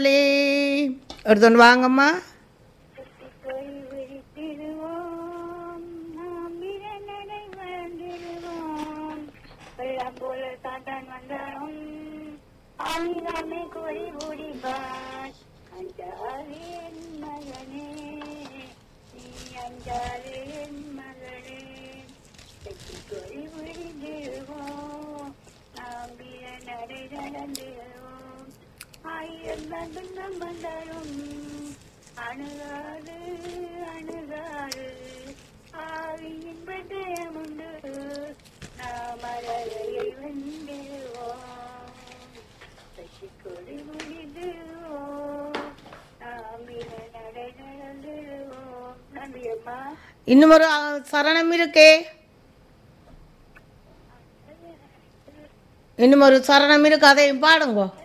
ஒருத்தன் வாங்கம்மா கட்டிக்கொள் விழித்திடுவோம் நாம் இரணனை மறந்திடுவோம் வெள்ளம் போல சாத்தான் வந்தாலும் ஆமிதாமே கோரி ஓடிப்பார் அஞ்சாதே என் மகனே நீ அஞ்சாதே என் மகனே கட்டிக்கொள் விழித்திடுவோம் நாம் இரணனை நடந்திடுவோம் ஆயிரம் நடுங்கம் வந்தாலும் அணுகாது அணுகாது ஆவியின் பட்டயம் உண்டு நாம் அழகையை வென்றிடுவோம் சசிக்கொடி முடிந்துவோம் நாம் இரு நடை நடந்துடுவோம் நன்றி அம்மா இன்னும் ஒரு அஹ், சரணம் இருக்கே இன்னும் ஒரு சரணம் இருக்கு அதையும் பாடுங்கோ